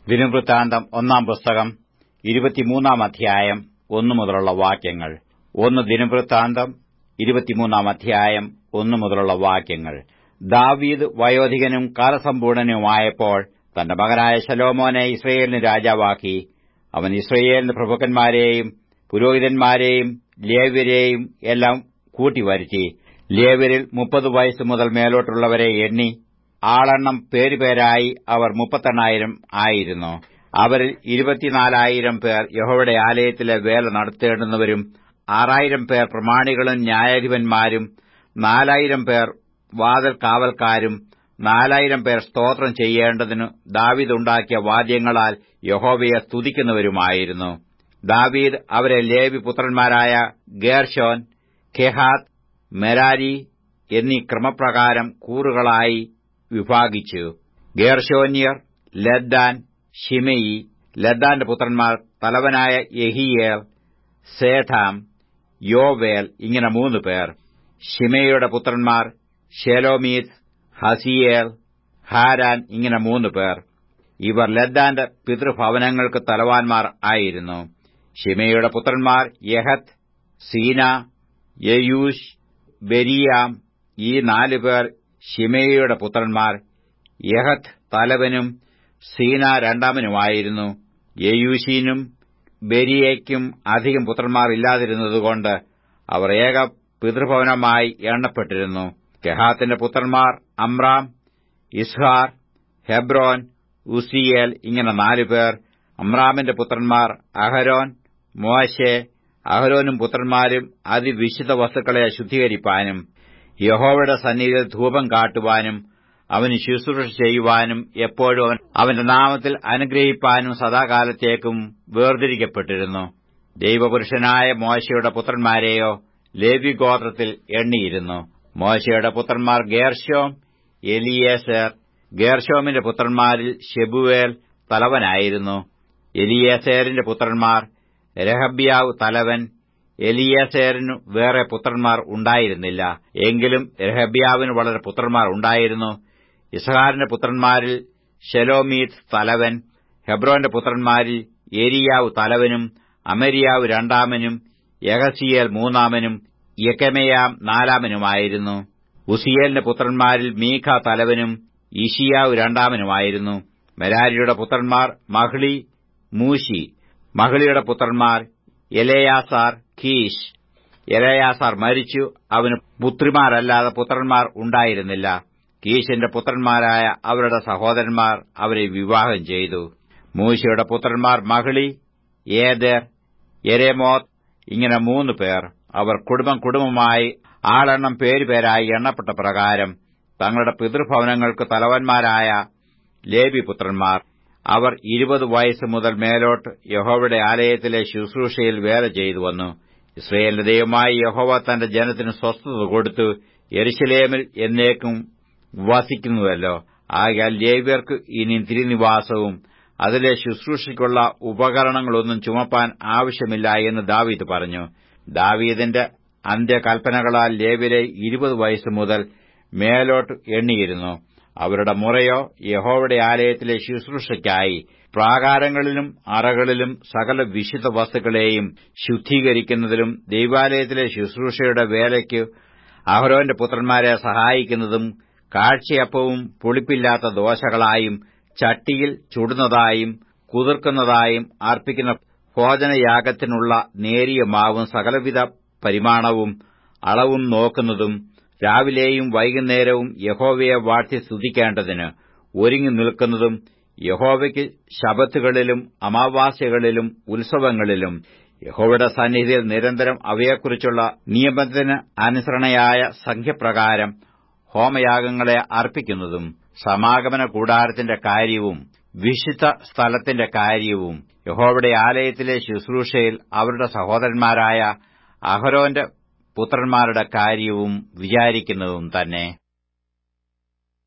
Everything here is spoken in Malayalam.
ദിനവൃത്താന്തം ഒന്നാം പുസ്തകം ഇരുപത്തിമൂന്നാം അധ്യായം ഒന്നു മുതലുള്ള വാക്യങ്ങൾ ഒന്ന് ദിനവൃത്താന്തം ഇരുപത്തിമൂന്നാം അധ്യായം ഒന്നു മുതലുള്ള വാക്യങ്ങൾ ദാവീദ് വയോധികനും കാലസമ്പൂർണനുമായപ്പോൾ തന്റെ മകനായ ശലോമോനെ ഇസ്രയേലിന് രാജാവാക്കി അവൻ ഇസ്രയേലിന് പ്രഭുക്കന്മാരെയും പുരോഹിതന്മാരെയും ലേവ്യരെയും എല്ലാം കൂട്ടിവരുത്തി ലേവ്യരിൽ മുപ്പത് വയസ്സ് മുതൽ മേലോട്ടുള്ളവരെ എണ്ണി ആളെണ്ണം പേരുപേരായി അവർ മുപ്പത്തെണ്ണായിരം ആയിരുന്നു അവരിൽ ഇരുപത്തിനാലായിരം പേർ യഹോവയുടെ ആലയത്തിലെ വേല നടത്തേണ്ടുന്നവരും ആറായിരം പേർ പ്രമാണികളും ന്യായാധിപന്മാരും നാലായിരം പേർ വാതിൽ കാവൽക്കാരും നാലായിരം പേർ സ്തോത്രം ചെയ്യേണ്ടതിനു ദാവീദ് ഉണ്ടാക്കിയ വാദ്യങ്ങളാൽ യഹോവയെ സ്തുതിക്കുന്നവരുമായിരുന്നു ദാവീദ് അവരെ ലേവി പുത്രന്മാരായ ഗേർഷോൻ കെഹാത്ത് മെരാരി എന്നീ ക്രമപ്രകാരം കൂറുകളായി വിഭാഗിച്ചു ഗേർഷോന്യർ ലദ്ദാൻ ഷിമയി ലദ്ദാന്റെ പുത്രന്മാർ തലവനായ യഹിയേൽ സേഥാം യോവേൽ ഇങ്ങനെ മൂന്ന് പേർ ഷിമയുടെ പുത്രന്മാർ ഷെലോമീത്ത് ഹസിയേൽ ഹാരാൻ ഇങ്ങനെ മൂന്ന് പേർ ഇവർ ലദ്ദാന്റെ പിതൃഭവനങ്ങൾക്ക് തലവാൻമാർ ആയിരുന്നു ഷിമയുടെ പുത്രന്മാർ യഹത്ത് സീന യയൂഷ് ബെരിയാം ഈ നാലു പേർ ഷിമയുടെ പുത്രന്മാർ യഹത്ത് തലവനും സീന രണ്ടാമനുമായിരുന്നു യയൂഷീനും ബെരിയയ്ക്കും അധികം പുത്രന്മാർ ഇല്ലാതിരുന്നതുകൊണ്ട് അവർ ഏക പിതൃഭവനമായി എണ്ണപ്പെട്ടിരുന്നു കെഹാത്തിന്റെ പുത്രന്മാർ അമ്രാം ഇസ്ഹാർ ഹെബ്രോൻ ഉസിയേൽ ഇങ്ങനെ നാലുപേർ അമ്രാമിന്റെ പുത്രന്മാർ അഹരോൻ മോശെ അഹരോനും പുത്രന്മാരും അതിവിശുദ്ധ വസ്തുക്കളെ ശുദ്ധീകരിപ്പാനും യഹോവയുടെ സന്നിധിയിൽ ധൂപം കാട്ടുവാനും അവന് ശുശ്രൂഷ ചെയ്യുവാനും എപ്പോഴും അവൻ അവന്റെ നാമത്തിൽ അനുഗ്രഹിപ്പാനും സദാകാലത്തേക്കും വേർതിരിക്കപ്പെട്ടിരുന്നു ദൈവപുരുഷനായ മോശയുടെ പുത്രന്മാരെയോ ലേവ്യഗോത്രത്തിൽ എണ്ണിയിരുന്നു മോശയുടെ പുത്രന്മാർ ഗേർഷോം എലിയേസർ ഗേർഷോമിന്റെ പുത്രന്മാരിൽ ഷെബുവേൽ തലവനായിരുന്നു എലിയേസേറിന്റെ പുത്രന്മാർ രഹബ്യാവ് തലവൻ എലിയേസേറിനു വേറെ പുത്രന്മാർ ഉണ്ടായിരുന്നില്ല എങ്കിലും രഹബ്യാവിന് വളരെ പുത്രന്മാർ ഉണ്ടായിരുന്നു ഇസഹാറിന്റെ പുത്രന്മാരിൽ ഷെലോമീത്ത് തലവൻ ഹെബ്രോന്റെ പുത്രന്മാരിൽ ഏരിയാവ് തലവനും അമരിയാവ് രണ്ടാമനും യഹസിയേൽ മൂന്നാമനും യക്കമയാം നാലാമനുമായിരുന്നു ഉസിയേലിന്റെ പുത്രന്മാരിൽ മീഖ തലവനും ഇഷിയാവ് രണ്ടാമനുമായിരുന്നു മെരാരിയുടെ പുത്രന്മാർ മഹ്ളി മൂശി മഹ്ളിയുടെ പുത്രന്മാർ എലയാസാർ കീഷ് എലയാസാർ മരിച്ചു അവന് പുത്രിമാരല്ലാതെ പുത്രന്മാർ ഉണ്ടായിരുന്നില്ല കീശിന്റെ പുത്രന്മാരായ അവരുടെ സഹോദരന്മാർ അവരെ വിവാഹം ചെയ്തു മൂശയുടെ പുത്രന്മാർ മഹ്ളി ഏദർ എരേമോത്ത് ഇങ്ങനെ മൂന്ന് പേർ അവർ കുടുംബം കുടുംബമായി ആളെണ്ണം പേരുപേരായി എണ്ണപ്പെട്ട പ്രകാരം തങ്ങളുടെ പിതൃഭവനങ്ങൾക്ക് തലവന്മാരായ ലേബിപുത്രന്മാർ അവർ ഇരുപത് വയസ്സ് മുതൽ മേലോട്ട് യഹോവയുടെ ആലയത്തിലെ ശുശ്രൂഷയിൽ വേല ചെയ്തു വന്നു ഇസ്രയേലിന്റെ ദൈവമായ യഹോവ തന്റെ ജനത്തിന് സ്വസ്ഥത കൊടുത്തു എരുശലേമിൽ എന്നേക്കും വസിക്കുന്നുവല്ലോ ആകയാൽ ലേവ്യർക്ക് ഇനി തിരുനിവാസവും അതിലെ ശുശ്രൂഷയ്ക്കുള്ള ഉപകരണങ്ങളൊന്നും ചുമപ്പാൻ ആവശ്യമില്ല എന്ന് ദാവീദ് പറഞ്ഞു ദാവീദിന്റെ അന്ത്യകൽപ്പനകളാൽ ലേവ്യരെ ഇരുപത് വയസ്സ് മുതൽ മേലോട്ട് എണ്ണിയിരുന്നു അവരുടെ മുറയോ യഹോവയുടെ ആലയത്തിലെ ശുശ്രൂഷയ്ക്കായി പ്രാകാരങ്ങളിലും അറകളിലും സകല വിശുദ്ധ വസ്തുക്കളെയും ശുദ്ധീകരിക്കുന്നതിലും ദൈവാലയത്തിലെ ശുശ്രൂഷയുടെ വേലയ്ക്ക് അഹരോന്റെ പുത്രന്മാരെ സഹായിക്കുന്നതും കാഴ്ചയപ്പവും പുളിപ്പില്ലാത്ത ദോശകളായും ചട്ടിയിൽ ചുടുന്നതായും കുതിർക്കുന്നതായും അർപ്പിക്കുന്ന ഭോജനയാഗത്തിനുള്ള നേരിയ മാവും സകലവിധ പരിമാണവും അളവും നോക്കുന്നതും രാവിലെയും വൈകുന്നേരവും യഹോവയെ വാഴ്ത്തി സ്തുതിക്കേണ്ടതിന് ഒരുങ്ങി നിൽക്കുന്നതും യഹോവയ്ക്ക് ശബത്തുകളിലും അമാവാസ്യകളിലും ഉത്സവങ്ങളിലും യഹോവയുടെ സന്നിധിയിൽ നിരന്തരം അവയെക്കുറിച്ചുള്ള നിയമത്തിന് അനുസരണയായ സംഖ്യപ്രകാരം ഹോമയാഗങ്ങളെ അർപ്പിക്കുന്നതും സമാഗമന കൂടാരത്തിന്റെ കാര്യവും വിശുദ്ധ സ്ഥലത്തിന്റെ കാര്യവും യഹോവയുടെ ആലയത്തിലെ ശുശ്രൂഷയിൽ അവരുടെ സഹോദരന്മാരായ അഹരോന്റെ പുത്രന്മാരുടെ കാര്യവും വിചാരിക്കുന്നതും തന്നെ